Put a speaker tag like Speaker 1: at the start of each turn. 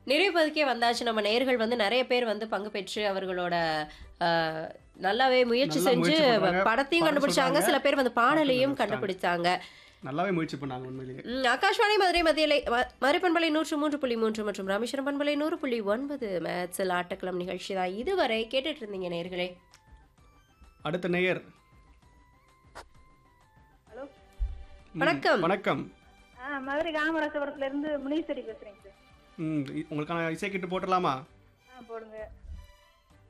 Speaker 1: நிறைவு பகுதிக்கே வந்தாச்சு நம்ம நேர்கள் வந்து நிறைய பேர் வந்து பங்கு பெற்று அவர்களோட அஹ், நல்லாவே முயற்சி
Speaker 2: நல்லா
Speaker 1: செஞ்சு
Speaker 2: முயற்சி பண்றாங்க.
Speaker 1: படத்தையும்
Speaker 2: பாட
Speaker 1: கண்டுபிடிச்சாங்க
Speaker 2: சொல்றாங்க.
Speaker 1: சில பேர் வந்து பாடலையும்
Speaker 2: பாட்டு
Speaker 1: கண்டுபிடிச்சாங்க
Speaker 2: நல்லாவே முயற்சி பண்ணாங்க உண்மையிலேயே
Speaker 1: ம், ஆகாஷ்வாணி மதுரை மத்தியலை ம- மதுரை பண்பலை நூற்று மூன்று புள்ளி மூன்று மற்றும் ராமேஸ்வரம் பண்பலை நூறு புள்ளி ஒன்பது மேட்சில் ஆட்டக்களம் நிகழ்ச்சி தான் இதுவரை கேட்டுட்டு இருந்தீங்க நேர்களே
Speaker 2: அடுத்த நேயர்
Speaker 3: ஹலோ
Speaker 2: ம்,
Speaker 1: வணக்கம்.
Speaker 2: வணக்கம்
Speaker 3: ஆ மதுரை காமராசபுரத்துல இருந்து முனீஸ்வரி பேசுறேங்க சார்
Speaker 2: ம் இ- உங்களுக்கான இசை கிட்டு போட்டுடலாமா
Speaker 3: ஆ போடுங்க